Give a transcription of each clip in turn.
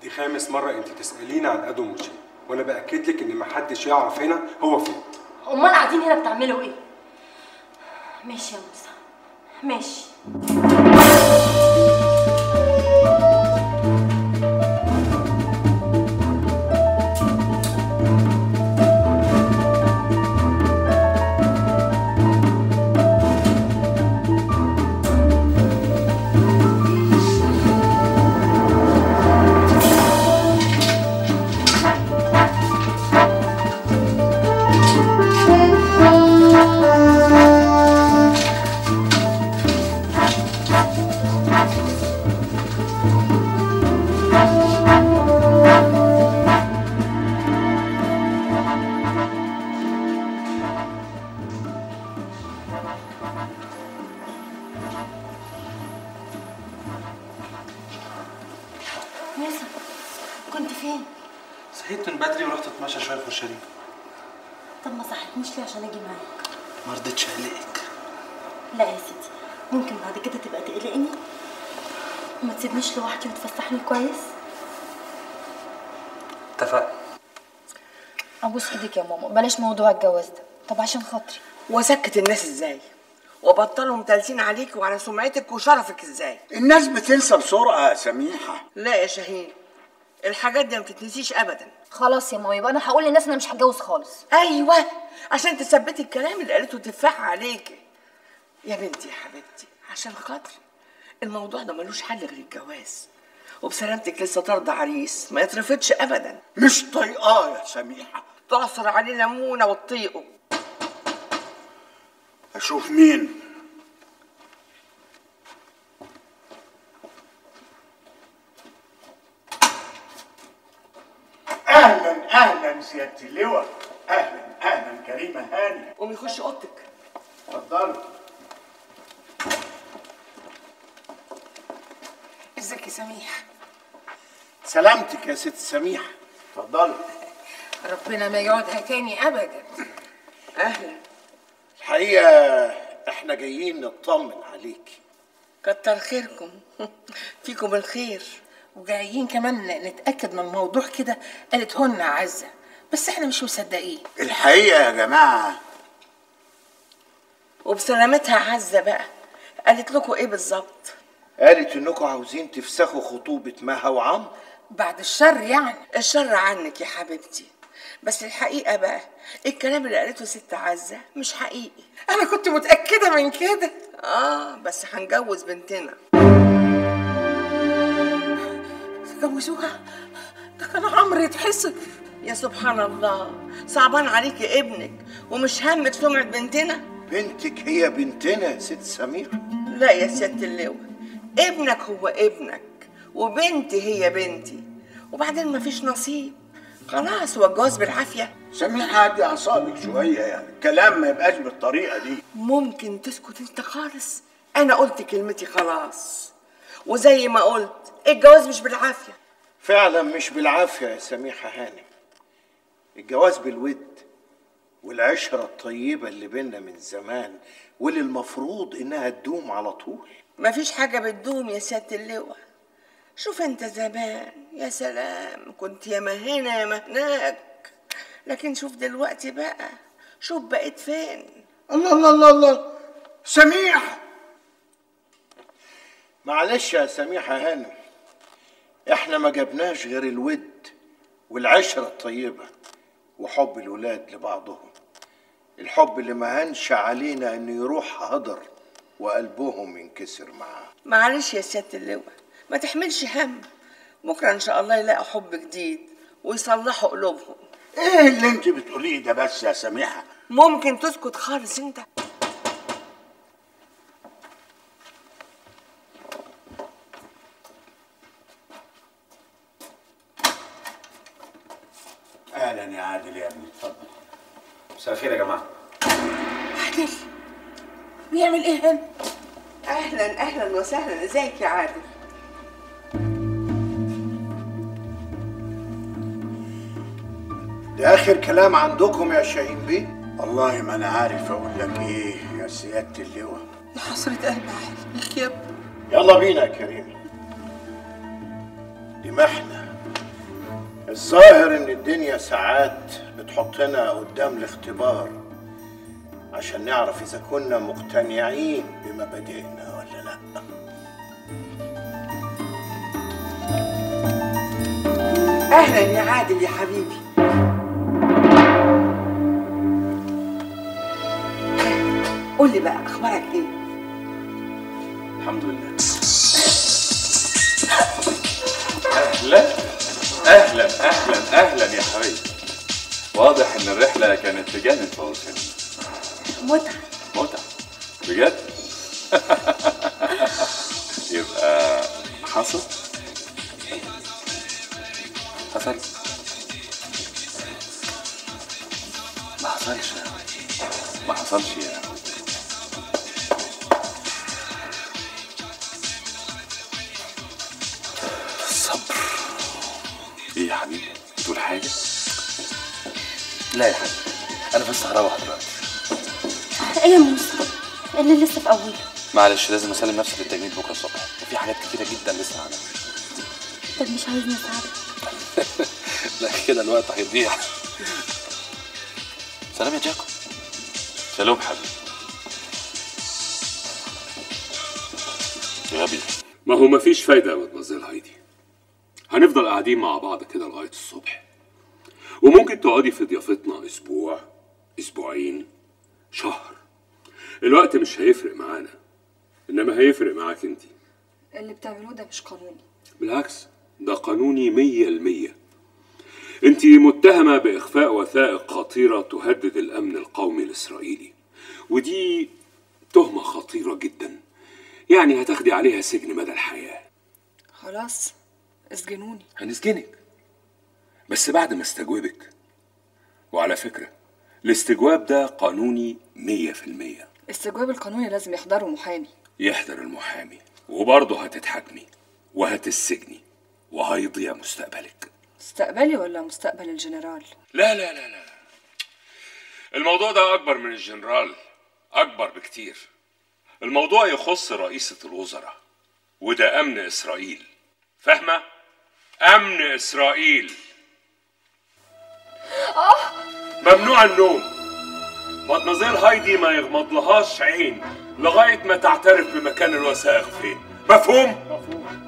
دي خامس مرة انت تسأليني عن ادو موشي وانا باكد لك ان محدش يعرف هنا هو فين امال قاعدين هنا بتعملوا ايه ماشي يا موسى ماشي موسى كنت فين صحيت من بدري ورحت اتمشى شويه في الشريف طب ما صحتنيش ليه عشان اجي معاك ما رضيتش اقلقك لا يا سيدي ممكن بعد كده تبقى تقلقني ما تسيبنيش لوحدي وتفسحني كويس اتفقنا ابوس ايدك يا ماما بلاش موضوع الجواز ده طب عشان خاطري وسكت الناس ازاي وبطلوا متلسين عليك وعلى سمعتك وشرفك ازاي الناس بتنسى بسرعة يا سميحة لا يا شاهين الحاجات دي ما بتتنسيش ابدا خلاص يا ماما يبقى انا هقول للناس ان انا مش هتجوز خالص ايوه عشان تثبتي الكلام اللي قالته تفاحة عليكي يا بنتي يا حبيبتي عشان خاطري الموضوع ده ملوش حل غير الجواز وبسلامتك لسه طارده عريس ما يترفضش ابدا مش طايقاه يا سميحة تعصر عليه ليمونه وتطيقه أشوف مين أهلا أهلا سيادة اللواء أهلا أهلا كريمة هاني قومي خش اوضتك اتفضلوا ازيك يا سميح سلامتك يا ست سميحة اتفضلوا ربنا ما يقعدها تاني ابدا اهلا الحقيقة احنا جايين نطمن عليكي كتر خيركم فيكم الخير وجايين كمان نتأكد من موضوع كده قالت هن عزة بس احنا مش مصدقين الحقيقة يا جماعة وبسلامتها عزة بقى قالت لكم ايه بالظبط قالت انكم عاوزين تفسخوا خطوبة مها وعمرو بعد الشر يعني الشر عنك يا حبيبتي بس الحقيقة بقى الكلام اللي قالته ست عزة مش حقيقي انا كنت متأكدة من كده اه بس هنجوز بنتنا تجوزوها ده كان عمرو يتحسب يا سبحان الله صعبان عليكي ابنك ومش همك سمعة بنتنا بنتك هي بنتنا يا ست سميحة لا يا سيادة اللواء ابنك هو ابنك وبنتي هي بنتي وبعدين مفيش نصيب خلاص هو الجواز بالعافية سميحة هدي أعصابك شوية يعني الكلام ما يبقاش بالطريقة دي ممكن تسكت انت خالص انا قلت كلمتي خلاص وزي ما قلت الجواز مش بالعافية فعلا مش بالعافية يا سميحة هانم الجواز بالود والعشرة الطيبة اللي بينا من زمان واللي المفروض إنها تدوم على طول مفيش حاجة بتدوم يا سيادة اللواء شوف انت زمان يا سلام كنت يا ما هنا يا ما هناك لكن شوف دلوقتي بقى شوف بقيت فين الله الله الله الله سميحة معلش يا سميحة هانم احنا ما جبناش غير الود والعشرة الطيبة وحب الولاد لبعضهم الحب اللي ما هنش علينا انه يروح هدر وقلبهم ينكسر معاه معلش يا سيادة اللواء ما تحملش هم بكرة إن شاء الله يلاقوا حب جديد ويصلحوا قلوبهم ايه اللي انت بتقوليه ده بس يا سميحة ممكن تسكت خالص انت اهلا يا عادل يا ابني اتفضل مساء الخير يا جماعه عادل بيعمل ايه هنا أهلا أهلا وسهلا ازيك يا عادل ده اخر كلام عندكم يا شاهين بيه والله ما انا عارف اقول لك ايه يا سياده اللواء يا حسرة قلبي عليك يا ابني يلا بينا يا كريم دي محنة الظاهر ان الدنيا ساعات بتحطنا قدام الاختبار عشان نعرف اذا كنا مقتنعين بمبادئنا ولا لا اهلا يا عادل يا حبيبي قول لي بقى اخبارك ايه الحمد لله اهلا اهلا اهلا اهلا يا حبيبي واضح ان الرحله كانت تجنن فوزي متعه متعه بجد يبقى حصل حصل ما حصلش ما حصلش يا الصبر ايه يا حبيبي بتقول حاجه لا يا حبيبي انا بس هروح دلوقتي ايه يا موسى اللي لسه في اوله معلش لازم اسلم نفسي للتجنيد بكره الصبح وفي حاجات كتيره جدا لسه هعملها طب مش عايزني اساعدك لا كده الوقت هيضيع سلام يا جاكو سلام حبيبي غبي ما هو مفيش فايدة يا مدمزيل هايدي هنفضل قاعدين مع بعض كده لغاية الصبح وممكن تقعدي في ضيافتنا أسبوع أسبوعين شهر الوقت مش هيفرق معانا إنما هيفرق معاك أنت اللي بتعملوه ده مش قانوني بالعكس ده قانوني مية المية أنت متهمة بإخفاء وثائق خطيرة تهدد الأمن القومي الإسرائيلي ودي تهمة خطيرة جدا يعني هتاخدي عليها سجن مدى الحياة خلاص اسجنوني هنسجنك بس بعد ما استجوبك وعلى فكرة الاستجواب ده قانوني مية في المية استجواب القانوني لازم يحضره محامي يحضر المحامي وبرضه هتتحاكمي وهتسجني وهيضيع مستقبلك مستقبلي ولا مستقبل الجنرال لا لا لا لا الموضوع ده أكبر من الجنرال أكبر بكتير الموضوع يخص رئيسة الوزراء وده أمن إسرائيل فاهمة؟ أمن إسرائيل ممنوع النوم مدمزيل هايدي ما يغمض لهاش عين لغاية ما تعترف بمكان الوثائق فين مفهوم؟ مفهوم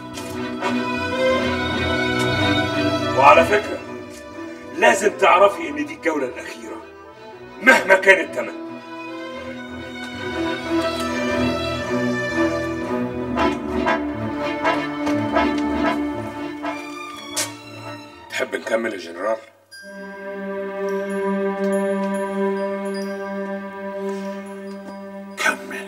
وعلى فكرة لازم تعرفي إن دي الجولة الأخيرة مهما كان التمن تحب نكمل يا جنرال؟ كمل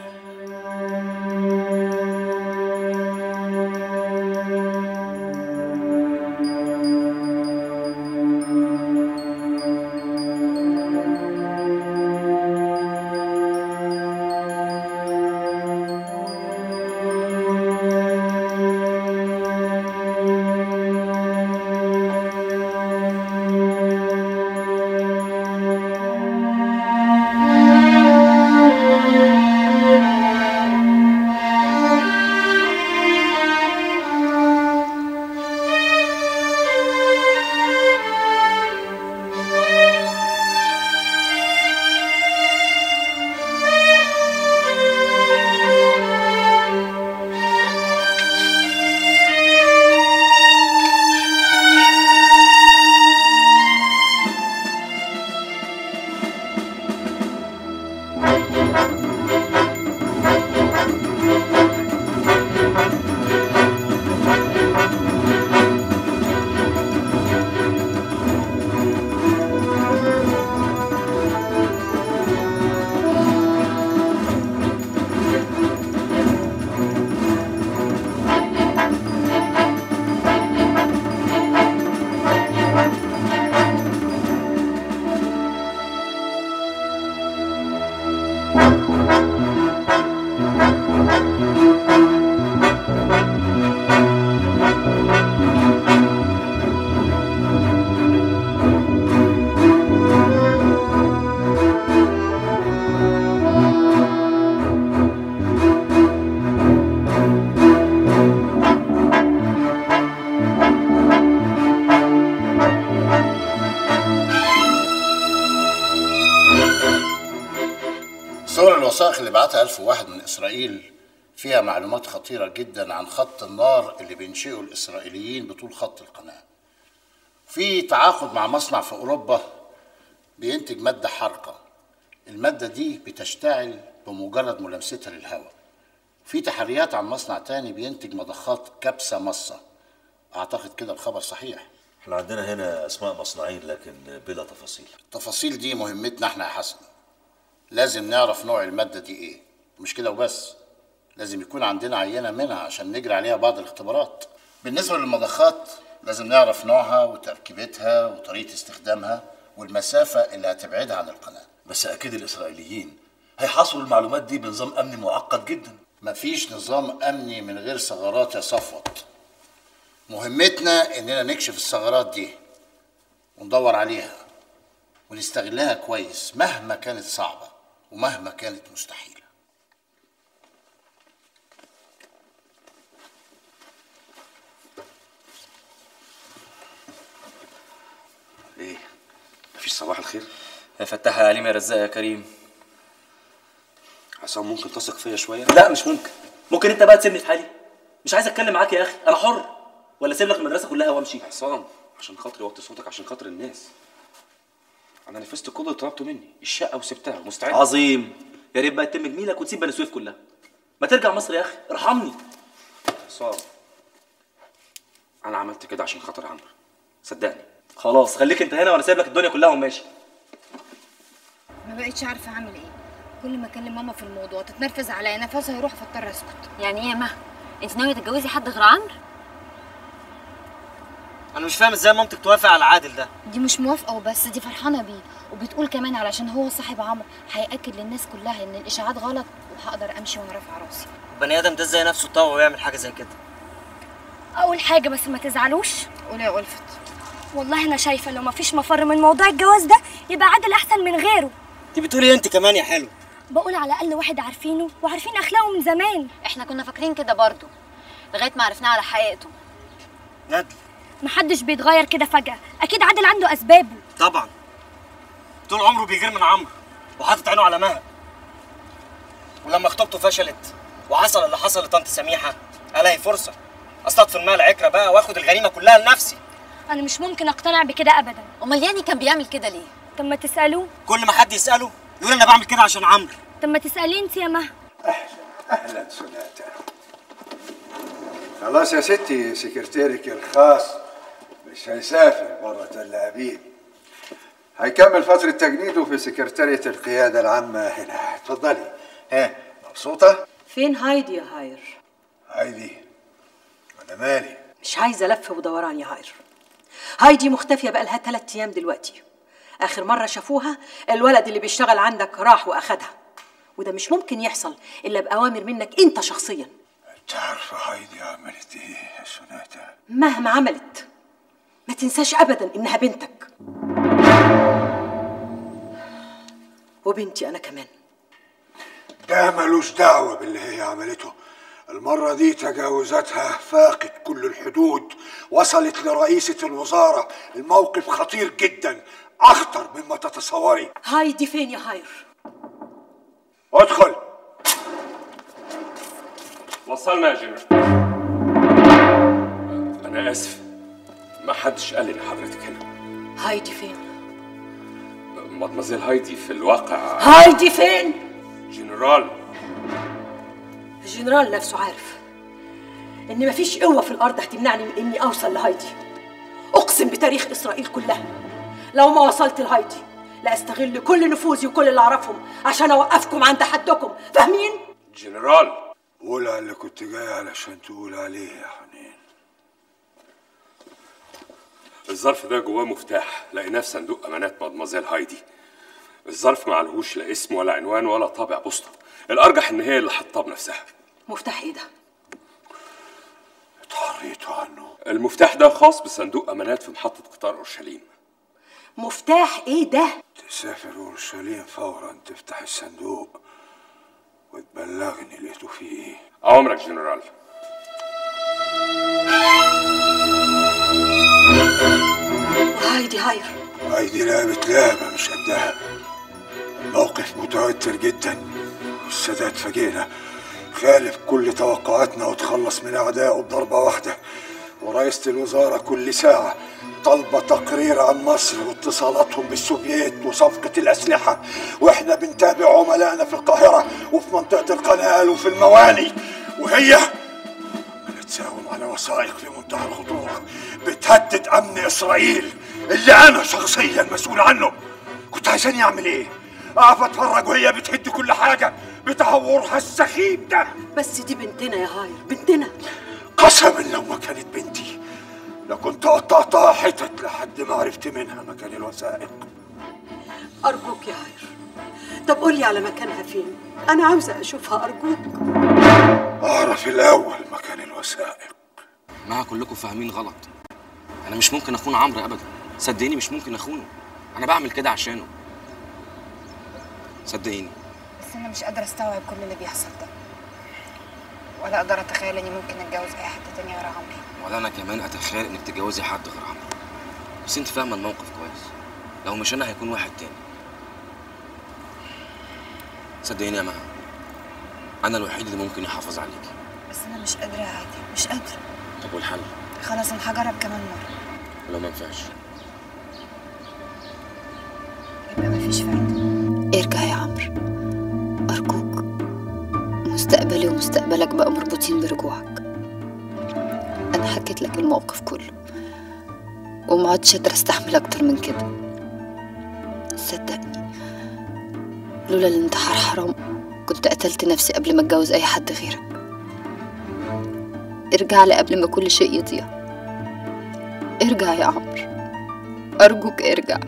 البواخ اللي بعتها ألف واحد من إسرائيل فيها معلومات خطيرة جدا عن خط النار اللي بينشئه الإسرائيليين بطول خط القناة في تعاقد مع مصنع في أوروبا بينتج مادة حارقة المادة دي بتشتعل بمجرد ملامستها للهواء في تحريات عن مصنع تاني بينتج مضخات كبسة مصة أعتقد كده الخبر صحيح احنا عندنا هنا اسماء مصنعين لكن بلا تفاصيل التفاصيل دي مهمتنا احنا يا حسن لازم نعرف نوع المادة دي ايه مش كده وبس لازم يكون عندنا عينة منها عشان نجري عليها بعض الاختبارات بالنسبة للمضخات لازم نعرف نوعها وتركيبتها وطريقة استخدامها والمسافة اللي هتبعدها عن القناة بس اكيد الاسرائيليين هيحصلوا المعلومات دي بنظام امني معقد جدا مفيش نظام أمني من غير ثغرات يا صفوت مهمتنا إننا نكشف الثغرات دي وندور عليها ونستغلها كويس مهما كانت صعبة ومهما كانت مستحيلة ايه مفيش صباح الخير يا فتاح يا عليم يا رزاق يا كريم عصام ممكن تثق فيا شويه لا مش ممكن ممكن انت بقى تسيبني في حالي مش عايز اتكلم معاك يا اخي انا حر ولا اسيب لك المدرسه كلها وامشي عصام عشان خاطري وطي صوتك عشان خاطر الناس انا نفذت كل اللي طلبته مني الشقه وسبتها مستعد عظيم يا ريت بقى تتم جميلك وتسيب بني سويف كلها ما ترجع مصر يا اخي ارحمني عصام انا عملت كده عشان خاطر عمرو صدقني خلاص خليك انت هنا وانا سايب لك الدنيا كلها وماشي ما بقتش عارفه اعمل ايه كل ما اكلم ماما في الموضوع تتنرفز عليا نفسها يروح فاضطر اسكت يعني ايه يا مها انت ناويه تتجوزي حد غير عمرو انا مش فاهم ازاي مامتك توافق على عادل ده دي مش موافقه وبس دي فرحانه بيه وبتقول كمان علشان هو صاحب عمرو هياكد للناس كلها ان الاشاعات غلط وهقدر امشي وانا رافعه راسي البني ادم ده ازاي نفسه طوع ويعمل حاجه زي كده اول حاجه بس ما تزعلوش قولي يا ألفت والله انا شايفه لو ما فيش مفر من موضوع الجواز ده يبقى عادل احسن من غيره انت بتقولي انت كمان يا حلو بقول على الاقل واحد عارفينه وعارفين اخلاقه من زمان احنا كنا فاكرين كده برضو لغايه ما عرفناه على حقيقته ندل محدش بيتغير كده فجاه اكيد عادل عنده اسبابه طبعا طول عمره بيغير من عمرو وحاطط عينه على مها ولما خطوبته فشلت وحصل اللي حصل لطنط سميحه الاقي فرصه اصطاد المال عكره بقى واخد الغنيمه كلها لنفسي انا مش ممكن اقتنع بكده ابدا امال يعني كان بيعمل كده ليه طب ما تسالوه كل ما حد يساله يقول انا بعمل كده عشان عمرو طب ما تساليه انت يا مها اهلا سناتا خلاص يا ستي سكرتيرك الخاص مش هيسافر بره تل ابيب هيكمل فترة تجنيده في سكرتارية القيادة العامة هنا اتفضلي ها مبسوطة؟ فين هايدي يا هاير؟ هايدي أنا مالي مش عايزة لف ودوران يا هاير هايدي مختفية بقالها ثلاث أيام دلوقتي آخر مرة شافوها الولد اللي بيشتغل عندك راح وأخدها وده مش ممكن يحصل إلا بأوامر منك أنت شخصيا انت عارفة هايدي عملت ايه يا سناتا؟ مهما عملت ما تنساش أبدا إنها بنتك وبنتي أنا كمان ده ملوش دعوة باللي هي عملته المرة دي تجاوزاتها فاقت كل الحدود وصلت لرئيسة الوزارة الموقف خطير جدا أخطر مما تتصوري هايدي فين يا هاير؟ ادخل وصلنا يا جنرال انا اسف ما حدش قال لي ان حضرتك هنا هايدي فين؟ مدمزيل هايدي في الواقع هايدي فين؟ جنرال الجنرال نفسه عارف ان مفيش قوه في الارض هتمنعني من اني اوصل لهايدي اقسم بتاريخ اسرائيل كلها لو ما وصلت لهايدي لاستغل كل نفوذي وكل اللي اعرفهم عشان اوقفكم عند حدكم فاهمين جنرال قول على اللي كنت جاي علشان تقول عليه يا حنين الظرف ده جواه مفتاح لقيناه في صندوق امانات مدمزيل هايدي الظرف ما عليهوش لا اسم ولا عنوان ولا طابع بوسطه الارجح ان هي اللي حطاه بنفسها مفتاح ايه ده اتحريتوا عنه المفتاح ده خاص بصندوق امانات في محطه قطار اورشليم مفتاح ايه ده تسافر اورشليم فورا تفتح الصندوق وتبلغني لقيته فيه ايه اوامرك جنرال هايدي هاير هايدي لعبة لعبة مش قدها الموقف متوتر جدا السادات فاجئنا خالف كل توقعاتنا وتخلص من اعدائه بضربه واحده ورئيسة الوزارة كل ساعة طالبة تقرير عن مصر واتصالاتهم بالسوفييت وصفقة الأسلحة وإحنا بنتابع عملائنا في القاهرة وفي منطقة القنال وفي المواني وهي عمالة تساوم على وثائق في منتهى الخطورة بتهدد أمن إسرائيل اللي أنا شخصيا مسؤول عنه كنت عايزاني أعمل إيه؟ أقف أتفرج وهي بتهد كل حاجة بتهورها السخيف ده بس دي بنتنا يا هاير بنتنا قسما لو ما كانت بنتي لكنت قطعتها حتت لحد ما عرفت منها مكان الوثائق أرجوك يا هاير طب قولي على مكانها فين أنا عاوزة أشوفها أرجوك أعرف الأول مكان الوثائق ما كلكم فاهمين غلط انا مش ممكن اخون عمرو ابدا صدقيني مش ممكن اخونه انا بعمل كده عشانه صدقيني بس انا مش قادره استوعب كل اللي بيحصل ده ولا اقدر اتخيل اني ممكن اتجوز اي حد تاني غير عمري ولا انا كمان اتخيل انك تتجوزي حد غير عمرو بس انت فاهمه الموقف كويس لو مش انا هيكون واحد تاني صدقيني يا مها انا الوحيد اللي ممكن يحافظ عليكي بس انا مش قادره يا عادي مش قادره طب والحل خلاص انا هجرب كمان مره لو ما ينفعش يبقى مفيش فايده ارجع يا عمرو أرجوك مستقبلي ومستقبلك بقى مربوطين برجوعك أنا حكيت لك الموقف كله وما عدتش قادرة أستحمل أكتر من كده صدقني لولا الانتحار حرام كنت قتلت نفسي قبل ما أتجوز أي حد غيرك ارجع لي قبل ما كل شيء يضيع ارجع يا عمرو أرجوك ارجع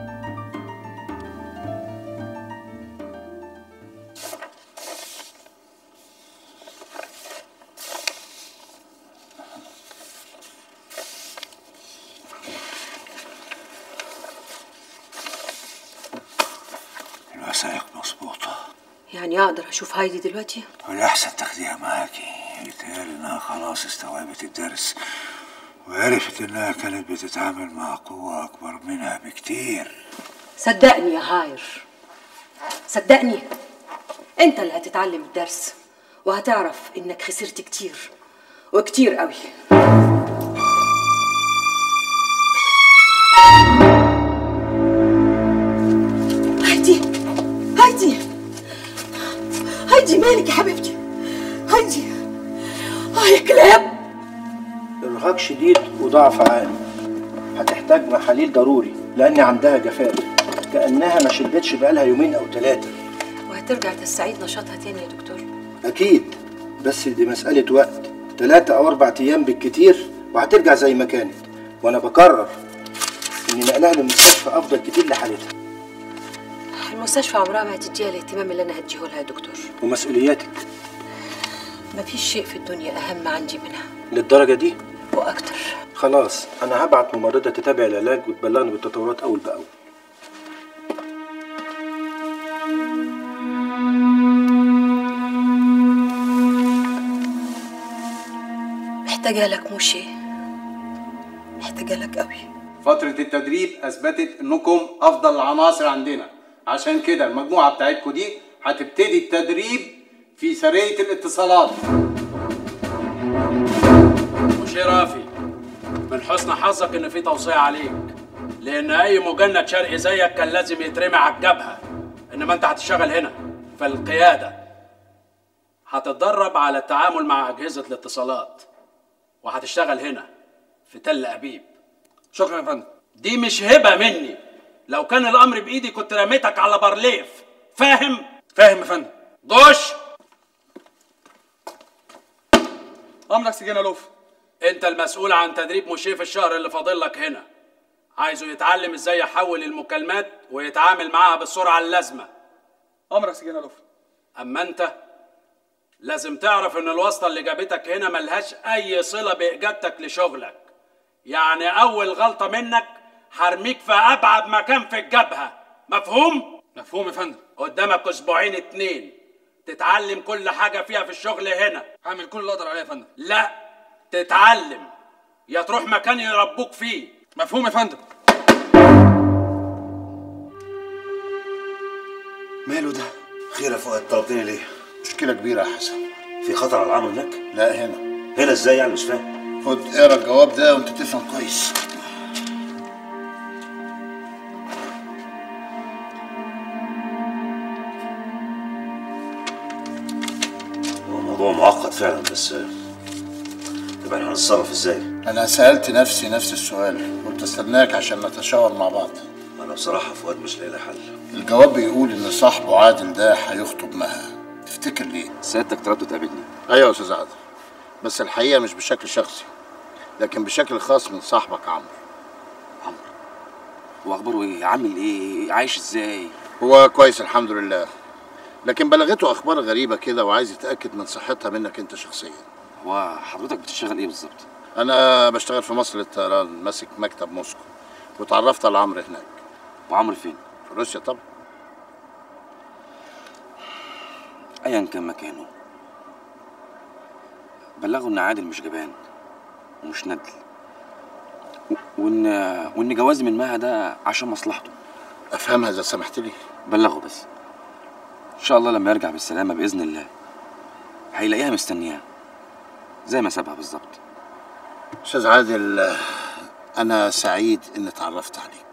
الوثائق مظبوطة يعني أقدر أشوف هايدي دلوقتي والأحسن تاخديها معاكي يتهيألي إنها خلاص استوعبت الدرس وعرفت إنها كانت بتتعامل مع قوة أكبر منها بكتير صدقني يا هاير صدقني أنت اللي هتتعلم الدرس وهتعرف إنك خسرت كتير وكتير قوي هايدي هايدي هايدي مالك يا حبيبتي هايدي اه يا كلاب إرهاق شديد وضعف عام هتحتاج محاليل ضروري لأن عندها جفاف كأنها ما شدتش بقالها يومين أو ثلاثة وهترجع تستعيد نشاطها تاني يا دكتور أكيد بس دي مسألة وقت ثلاثة أو أربع أيام بالكتير وهترجع زي ما كانت وأنا بكرر إن نقلها للمستشفى أفضل كتير لحالتها المستشفى عمرها ما هتديها الاهتمام اللي انا هديه لها يا دكتور ومسؤولياتك مفيش شيء في الدنيا اهم عندي منها للدرجة دي واكتر خلاص أنا هبعت ممرضة تتابع العلاج وتبلغني بالتطورات أول بأول محتاجه لك موشي محتاجه لك قوي فترة التدريب أثبتت إنكم أفضل العناصر عندنا عشان كده المجموعة بتاعتكم دي هتبتدي التدريب في سرية الاتصالات وشي رافي من حسن حظك ان في توصية عليك لان اي مجند شرقي زيك كان لازم يترمي على الجبهة انما انت هتشتغل هنا في القيادة هتتدرب على التعامل مع اجهزة الاتصالات وهتشتغل هنا في تل ابيب شكرا يا فندم دي مش هبة مني لو كان الامر بايدي كنت رميتك على بارليف فاهم فاهم يا فندم دش امرك سجين الوف انت المسؤول عن تدريب مشيه في الشهر اللي فاضل لك هنا عايزه يتعلم ازاي يحول المكالمات ويتعامل معاها بالسرعه اللازمه امرك سجين الوف اما انت لازم تعرف ان الواسطه اللي جابتك هنا ملهاش اي صله باجابتك لشغلك يعني اول غلطه منك هرميك في ابعد مكان في الجبهه مفهوم مفهوم يا فندم قدامك اسبوعين اتنين تتعلم كل حاجه فيها في الشغل هنا هعمل كل اللي اقدر عليه يا فندم لا تتعلم يا تروح مكان يربوك فيه مفهوم يا فندم ماله ده؟ خير يا فؤاد طلبتني ليه؟ مشكله كبيره يا حسن في خطر على العمل هناك لا هنا هنا ازاي يعني مش فاهم خد اقرا الجواب ده وانت تفهم كويس هو موضوع معقد فعلا بس آه، طب احنا هنتصرف ازاي انا سالت نفسي نفس السؤال قلت استناك عشان نتشاور مع بعض انا بصراحه فؤاد مش لاقي لها حل الجواب بيقول ان صاحبه عادل ده هيخطب مها تفتكر ليه سيادتك طلبت تقابلني ايوه يا استاذ عادل بس الحقيقه مش بشكل شخصي لكن بشكل خاص من صاحبك عمرو هو اخباره ايه عامل ايه عايش ازاي هو كويس الحمد لله لكن بلغته اخبار غريبه كده وعايز يتاكد من صحتها منك انت شخصيا هو حضرتك بتشتغل ايه بالظبط انا بشتغل في مصر للطيران ماسك مكتب موسكو وتعرفت على عمرو هناك وعمرو فين في روسيا طبعا ايا كان مكانه بلغه ان عادل مش جبان ومش ندل و- وان وان جوازي من مها ده عشان مصلحته افهمها اذا سمحت لي بلغه بس ان شاء الله لما يرجع بالسلامه باذن الله هيلاقيها مستنياه زي ما سابها بالظبط استاذ عادل انا سعيد اني اتعرفت عليك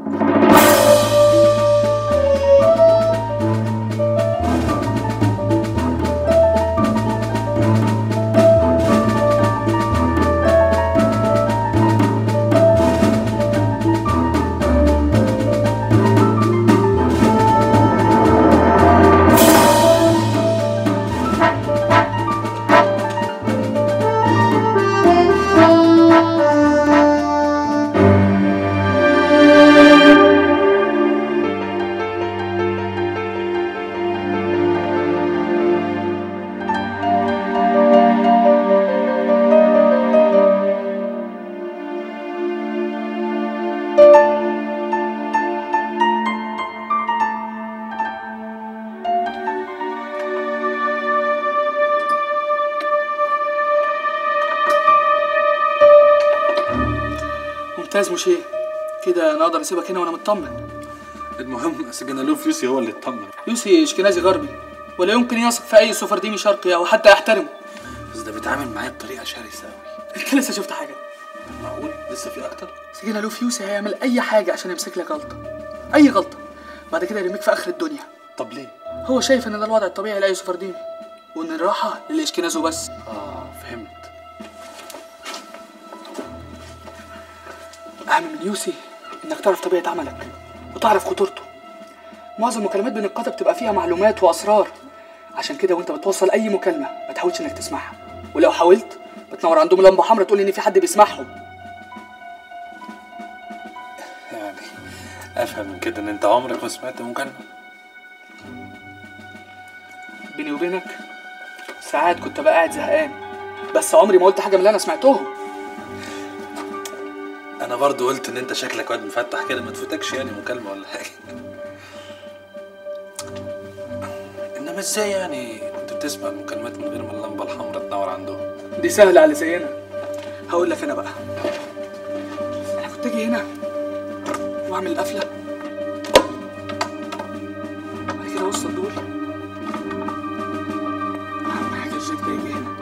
ممتاز مشيه كده انا اقدر اسيبك هنا وانا مطمن المهم سجنالوف يوسي هو اللي اطمن يوسي اشكنازي غربي ولا يمكن يثق في اي سفرديني شرقي او حتى يحترمه بس ده بيتعامل معايا بطريقه شرسه قوي انت لسه شفت حاجه معقول لسه في اكتر سجنالوف يوسي هيعمل اي حاجه عشان يمسك لك غلطه اي غلطه بعد كده يرميك في اخر الدنيا طب ليه هو شايف ان ده الوضع الطبيعي لاي سفرديني وان الراحه للاشكناز وبس اه فهمت اهم من يوسي انك تعرف طبيعه عملك وتعرف خطورته معظم المكالمات بين القادة بتبقى فيها معلومات واسرار عشان كده وانت بتوصل اي مكالمه ما تحاولش انك تسمعها ولو حاولت بتنور عندهم لمبه حمراء تقول ان في حد بيسمعهم يعني افهم من كده ان انت عمرك ما سمعت مكالمه بيني وبينك ساعات كنت بقى قاعد زهقان بس عمري ما قلت حاجه من اللي انا سمعتهم انا برضو قلت ان انت شكلك واد مفتح كده ما تفوتكش يعني مكالمه ولا حاجه انما ازاي يعني كنت بتسمع المكالمات من غير ما اللمبه الحمراء تنور عندهم دي سهله على زينا هقول لك انا بقى انا كنت اجي هنا واعمل القفله بعد كده اوصل دول اهم حاجه الجاك ده يجي هنا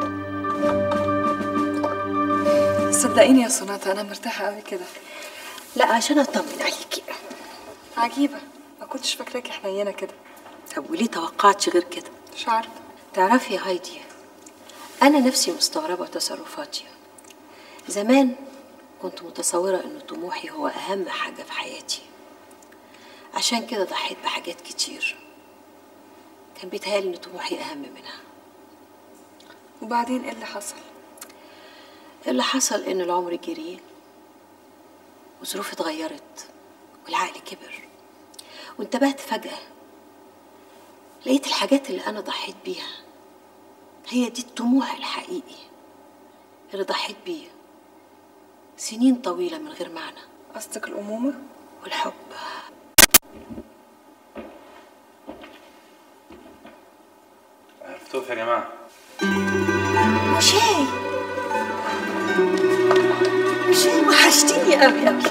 صدقيني يا سوناتا انا مرتاحه قوي كده لا عشان اطمن عليكي عجيبه ما كنتش فاكراكي حنينه كده طب وليه توقعتش غير كده مش عارفه تعرفي يا هايدي انا نفسي مستغربه تصرفاتي زمان كنت متصوره ان طموحي هو اهم حاجه في حياتي عشان كده ضحيت بحاجات كتير كان بيتهيألي ان طموحي اهم منها وبعدين ايه اللي حصل اللي حصل ان العمر جري وظروفي اتغيرت والعقل كبر وانتبهت فجأة لقيت الحاجات اللي أنا ضحيت بيها هي دي الطموح الحقيقي اللي ضحيت بيه سنين طويلة من غير معنى قصدك الأمومة؟ والحب عرفتوه يا جماعه مشاي مشاي وحشتيني قوي قوي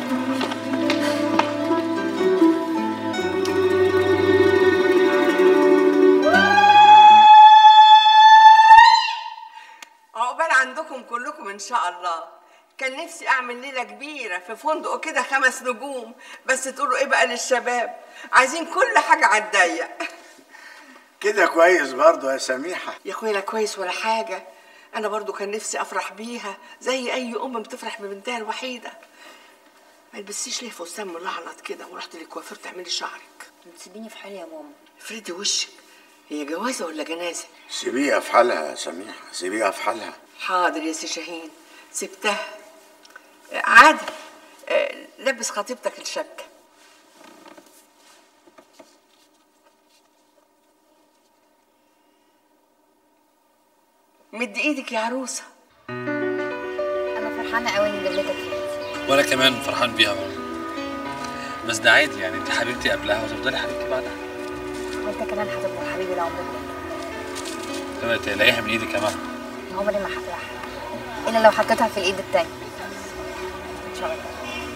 هعمل ليله كبيره في فندق كده خمس نجوم بس تقولوا ايه بقى للشباب عايزين كل حاجه على الضيق كده كويس برضه يا سميحه يا اخويا لا كويس ولا حاجه انا برضو كان نفسي افرح بيها زي اي ام بتفرح ببنتها الوحيده ما تلبسيش ليه فستان ملعلط كده ورحت للكوافير تعملي شعرك تسيبيني في حالي يا ماما افردي وشك هي جوازه ولا جنازه سيبيها في حالها يا سميحه سيبيها في حالها حاضر يا سي شاهين سبتها آه، عادي آه، لبس خطيبتك الشبكه مد ايدك يا عروسه انا فرحانه قوي اني جابلتك حياتي وانا كمان فرحان بيها برضه بس ده عادي يعني انت حبيبتي قبلها وتفضلي حبيبتي بعدها وانت كمان هتفضل حبيبي لعمر الله لما تلاقيها من ايدك يا مها عمري ما هفرح الا لو حطيتها في الايد التانية ان شاء الله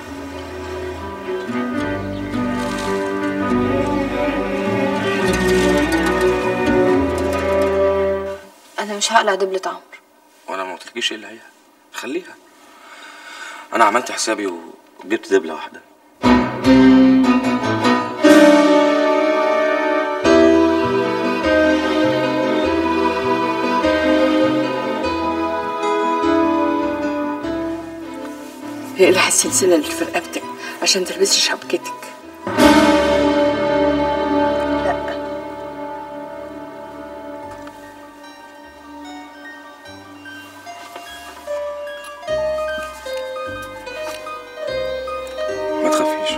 انا مش هقلع دبلة عمرو وانا ما قلتلكيش ايه اللي هي خليها انا عملت حسابي وجبت دبله واحده اقلع السلسله اللي في رقبتك عشان تلبسي شبكتك ما تخافيش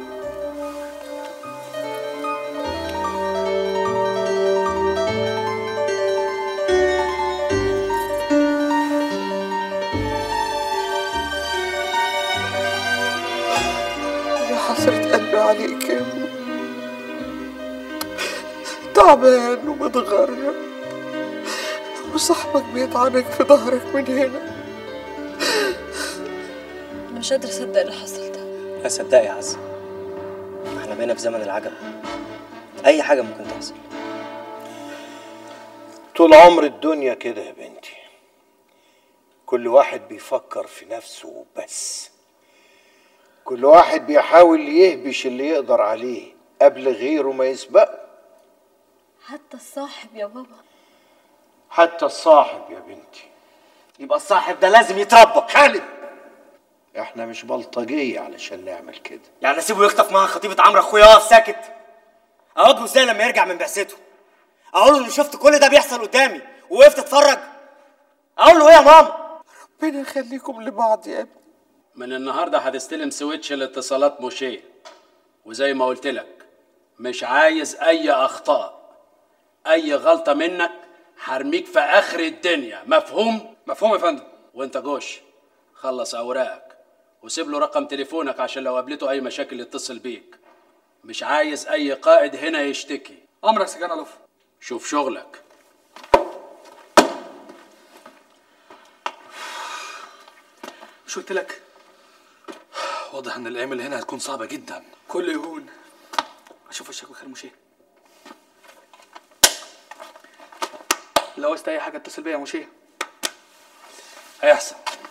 يا حسرة قلبي عليك يا ابني تعبان ومتغرب وصاحبك بيطعنك في ظهرك من هنا انا مش قادره اصدق اللي حصل ده لا صدقي يا عز احنا بقينا في زمن العجب اي حاجه ممكن تحصل طول عمر الدنيا كده يا بنتي كل واحد بيفكر في نفسه وبس كل واحد بيحاول يهبش اللي يقدر عليه قبل غيره ما يسبقه حتى الصاحب يا بابا حتى الصاحب يا بنتي يبقى الصاحب ده لازم يتربى خالد احنا مش بلطجية علشان نعمل كده يعني اسيبه يخطف معاها خطيبه عمرو اخويا واقف ساكت اواجهه ازاي لما يرجع من بعثته اقول له اني شفت كل ده بيحصل قدامي ووقفت اتفرج اقول له ايه يا ماما ربنا يخليكم لبعض يا ابني من النهارده هتستلم سويتش الاتصالات موشيه وزي ما قلت لك مش عايز اي اخطاء اي غلطه منك هرميك في اخر الدنيا مفهوم مفهوم يا فندم وانت جوش خلص اوراقك وسيب له رقم تليفونك عشان لو قابلته اي مشاكل يتصل بيك مش عايز اي قائد هنا يشتكي امرك سجان الف شوف شغلك مش قلت لك واضح ان الايام اللي هنا هتكون صعبه جدا كل يهون اشوف وشك بخير مشيه لو عاوزت اي حاجه اتصل بيا يا مشيه هيحصل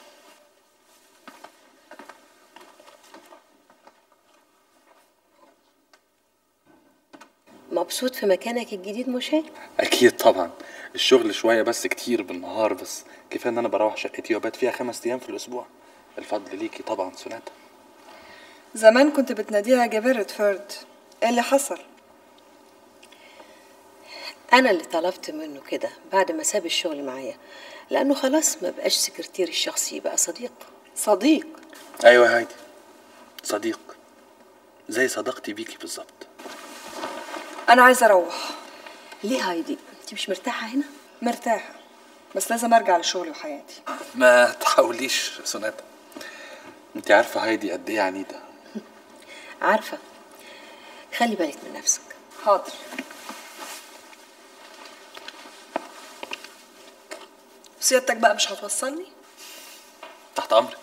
مبسوط في مكانك الجديد مشاه اكيد طبعا الشغل شويه بس كتير بالنهار بس كفايه ان انا بروح شقتي وبات فيها خمس ايام في الاسبوع الفضل ليكي طبعا سوناتا زمان كنت بتناديها جبرة فرد ايه اللي حصل انا اللي طلبت منه كده بعد ما ساب الشغل معايا لانه خلاص ما بقاش سكرتيري الشخصي بقى صديق صديق ايوه يا هايدي صديق زي صداقتي بيكي بالظبط انا عايزه اروح ليه هايدي انت مش مرتاحه هنا مرتاحه بس لازم ارجع لشغلي وحياتي ما تحاوليش سوناتا انت عارفه هايدي قد ايه عنيده عارفه خلي بالك من نفسك حاضر سيادتك بقى مش هتوصلني تحت امرك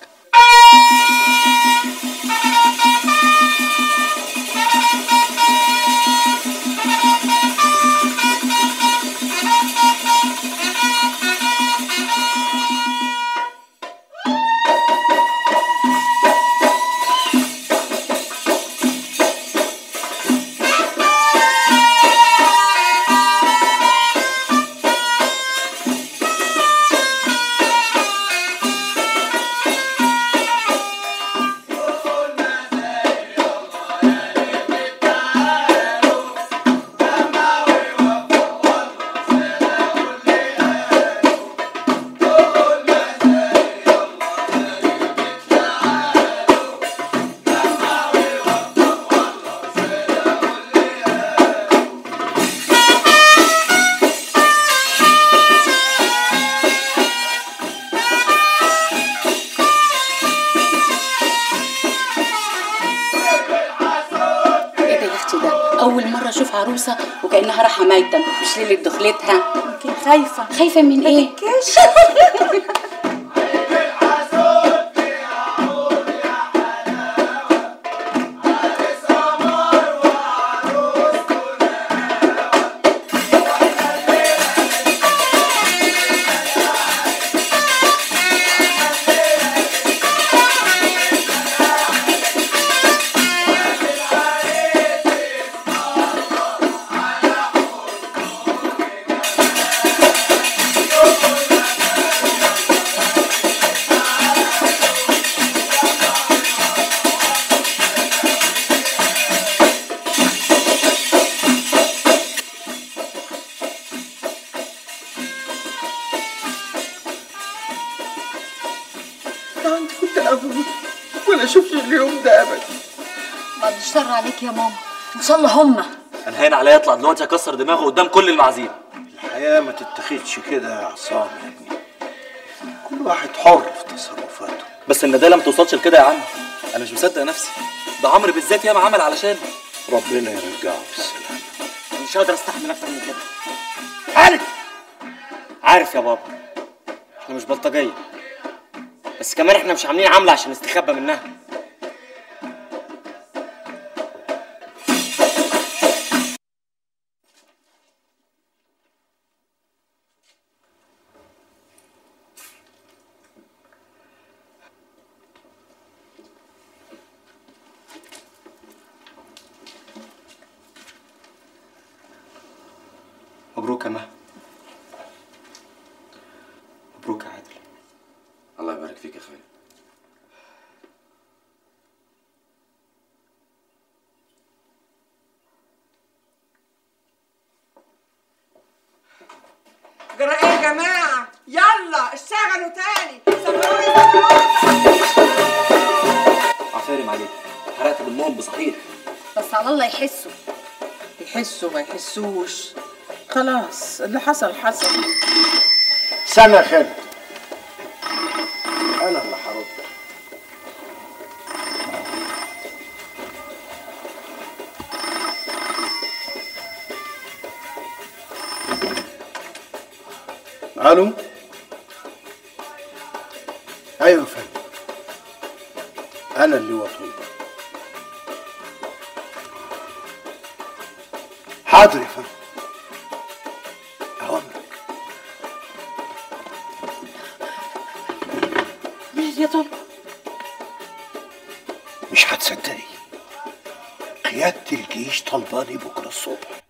اول مره اشوف عروسه وكانها رايحه ميتة مش ليله دخلتها يمكن خايفه خايفه من ايه ده انت كنت ابوي ولا شفتش اليوم ده ابدا بعد الشر عليك يا ماما ان شاء الله هما انا هين عليا اطلع دلوقتي اكسر دماغه قدام كل المعازيم الحياة ما تتخذش كده يا عصام يا ابني كل واحد حر في تصرفاته بس الندالة ما توصلش لكده يا عم انا مش مصدق نفسي ده عمرو بالذات ياما عمل علشان ربنا يرجعه بالسلامة مش هقدر استحمل اكتر من كده عارف عارف يا بابا احنا مش بلطجيه بس كمان احنا مش عاملين عمله عشان نستخبى منها مبروك يا مها مبروك يا عادل الله يبارك فيك يا خالد جرى ايه يا جماعه يلا اشتغلوا تاني عفارم عليك حرقت دمهم بصحيح بس على الله يحسوا يحسوا ما يحسوش خلاص اللي حصل حصل سنة خالد أنا اللي هرد ألو أيوة يا فندم أنا اللي وطني حاضر يا فندم أوامرك مين يا طب مش هتصدقي قيادة الجيش طلباني بكرة الصبح